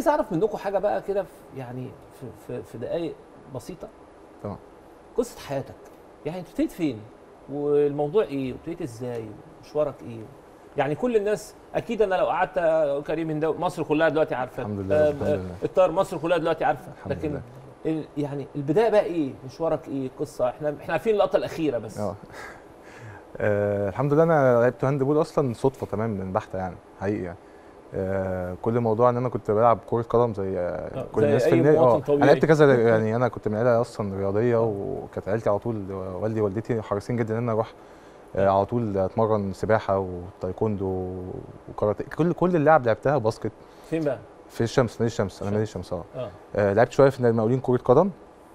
عايز اعرف منكم حاجه بقى كده في- يعني في في, في دقائق بسيطه طبعا. قصه حياتك يعني انت ابتديت فين والموضوع ايه وابتديت ازاي ومشوارك ايه يعني كل الناس اكيد انا لو قعدت كريم من ده مصر كلها دلوقتي عارفه الحمد لله، آه، الحمد آه، لله. الطاهر مصر كلها دلوقتي عارفه الحمد لكن لله. ال- يعني البدايه بقى ايه مشوارك ايه قصه احنا احنا عارفين اللقطه الاخيره بس اه آه، الحمد لله انا لعبت هاند بول اصلا صدفه تمام من بحته يعني حقيقي يعني آه كل موضوع ان انا كنت بلعب كره قدم زي آه كل زي الناس أي في النادي مواطن اه طبيعي. انا لعبت كذا يعني انا كنت من عيله اصلا رياضيه وكانت عيلتي على طول والدي ووالدتي حريصين جدا ان انا اروح آه على طول اتمرن سباحه وتايكوندو وكاراتيه كل كل اللعب لعبتها باسكت فين بقى في الشمس نادي الشمس انا نادي الشمس اه اه آه، لعبت شويه في نادي المقاولين كره قدم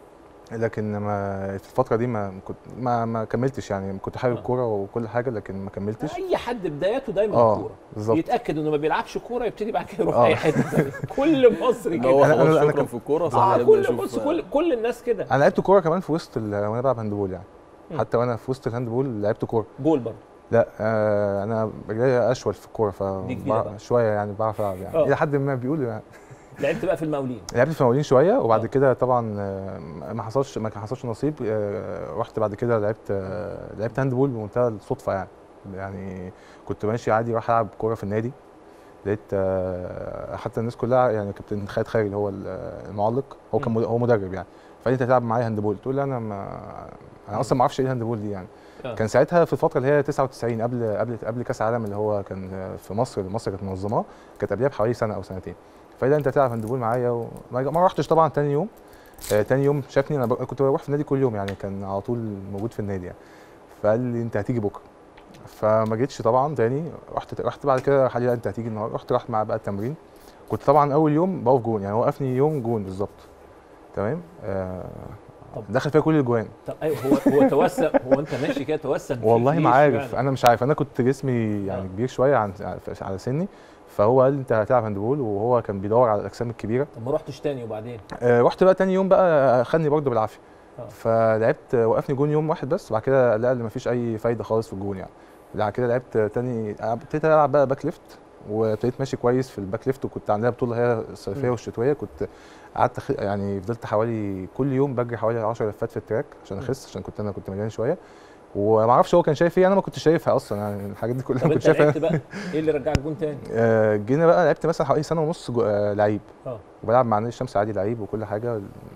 لكن ما في الفتره دي ما كنت ما ما كملتش يعني كنت حابب آه. الكوره وكل حاجه لكن ما كملتش اي حد بدايته دايما اه كوره بالظبط يتاكد انه ما بيلعبش كوره يبتدي بعد كده يروح آه. اي حته ثانيه كل مصري اللي هو كده أنا- خلاص أنا شكرا كنت- في الكوره اه فهنبدأ كل نشوف، بص آه، كل كل الناس كده انا لعبت كوره كمان في وسط ال- وانا بلعب هاند بول يعني مم. حتى وانا في وسط الهاند بول لعبت كوره جول برضه لا آه انا رجلي اشول في الكوره ف دي كبيرة بقى. شويه يعني بعرف العب يعني آه. الى حد ما بيقولوا يعني لعبت بقى في المقاولين لعبت في المقاولين شويه وبعد آه. كده طبعا آه، ما حصلش ما كان حصلش نصيب آه، رحت بعد كده لعبت آه، لعبت هاند بول بمنتهى الصدفه يعني يعني كنت ماشي عادي راح العب كوره في النادي لقيت آه، حتى الناس كلها يعني كابتن خالد خيري اللي هو المعلق هو كان مم. مد- هو مدرب يعني فقال لي انت هتلعب معايا هاند بول تقول لي انا ما انا اصلا ما اعرفش ايه الهاند بول دي يعني آه. كان ساعتها في الفتره اللي هي 99 قبل قبل قبل كاس العالم اللي هو كان في مصر اللي مصر كانت منظماه كانت قبلها بحوالي سنه او سنتين فقال لي انت هتلعب هاند بول معايا وما ما رحتش طبعا تاني يوم آه تاني يوم شافني انا ب... كنت بروح في النادي كل يوم يعني كان على طول موجود في النادي يعني فقال لي انت هتيجي بكره فما جيتش طبعا تاني رحت رحت بعد كده قال لي لا انت هتيجي النهارده رحت رحت معاه بقى التمرين كنت طبعا اول يوم بقف جون يعني وقفني يوم جون بالظبط تمام آه طب. دخل فيها كل الاجوان طب ايوه هو هو توسم هو انت ماشي كده توسم في والله الجيش ما عارف يعني. انا مش عارف انا كنت جسمي يعني آه. كبير شويه عن على سني فهو قال لي انت هتلعب هاندبول وهو كان بيدور على الاجسام الكبيره طب ما رحتش تاني وبعدين آه رحت بقى تاني يوم بقى خدني برضه بالعافيه آه. فلعبت وقفني جون يوم واحد بس وبعد كده لا ما فيش اي فايده خالص في الجون يعني بعد كده لعبت تاني ابتديت العب بقى باك ليفت وابتديت ماشي كويس في الباك ليفت وكنت عندنا بطوله هي الصيفيه م. والشتويه كنت قعدت خ- يعني فضلت حوالي كل يوم بجري حوالي 10 لفات في التراك عشان م. اخس عشان كنت انا كنت مليان شويه وما اعرفش هو كان شايف ايه انا ما كنتش شايفها اصلا يعني الحاجات دي كلها طب ما انت كنتش شايفها لعبت بقى ايه اللي رجعك جون تاني آه، جينا بقى لعبت مثلا حوالي سنه ونص جو- آه، لعيب اه وبلعب مع نادي الشمس عادي لعيب وكل حاجه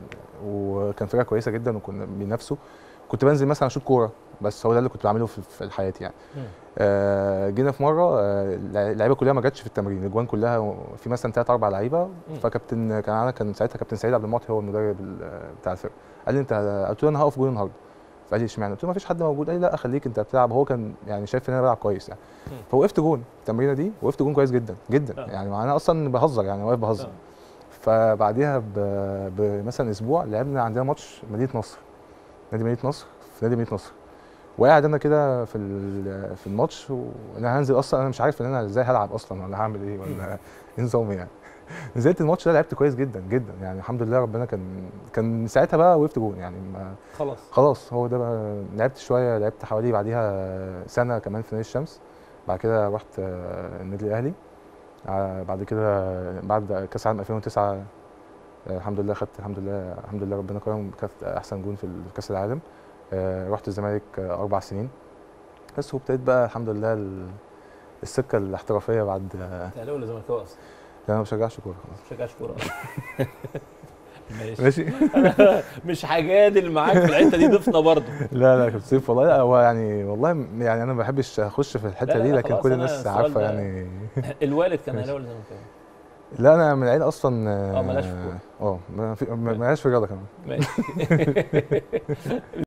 وكان فرقه كويسه جدا وكنا بينافسوا كنت بنزل مثلا اشوط كوره بس هو ده اللي كنت بعمله في في حياتي يعني مم. آه جينا في مره آه، اللعيبه كلها ما جاتش في التمرين الاجوان كلها في مثلا ثلاث اربع لعيبه مم. فكابتن كان انا كان ساعتها كابتن سعيد عبد المعطي هو المدرب ال- بتاع الفرقه قال لي انت قلت له انا هقف جول النهارده فقال لي اشمعنى قلت له ما فيش حد موجود قال لي لا خليك انت بتلعب هو كان يعني شايف ان انا بلعب كويس يعني مم. فوقفت جون التمرينه دي وقفت جون كويس جدا جدا آه. يعني انا اصلا بهزر يعني واقف بهزر آه. فبعديها ب- بمثلا اسبوع لعبنا عندنا ماتش مدينه نصر نادي مدينه نصر في نادي مدينه نصر وقاعد انا كده في ال- في الماتش وانا هنزل اصلا انا مش عارف ان انا ازاي هلعب اصلا ولا هعمل ايه ولا ايه نظامي يعني نزلت الماتش ده لعبت كويس جدا جدا يعني الحمد لله ربنا كان كان ساعتها بقى وقفت جون يعني ما خلاص خلاص هو ده بقى لعبت شويه لعبت حوالي بعديها سنه كمان في نادي الشمس بعد كده رحت آه، النادي الاهلي آه، بعد كده بعد كاس العالم 2009 آه، الحمد لله خدت الحمد لله الحمد لله ربنا كرم كانت احسن جون في كاس العالم آه، رحت الزمالك آه، اربع سنين بس وابتديت بقى الحمد لله ال- السكه الاحترافيه بعد آه، انت اهلاوي ولا زملكاوي اصلا؟ انا ما بشجعش كوره خلاص ما بشجعش كوره اصلا ماشي ماشي انا مش هجادل معاك في الحته دي ضفنا برضه لا لا كابتن سيف والله لا هو يعني والله م- يعني انا ما بحبش اخش في الحته لا، لا، دي لا، لكن خلاص كل أنا الناس السؤال عارفه ده- يعني الوالد كان ماشي. اهلاوي ولا زملكاوي؟ لا انا من العيله اصلا آه، مالهاش في الكورة. اه ما في- ما- مالهاش في الرياضه كمان ماشي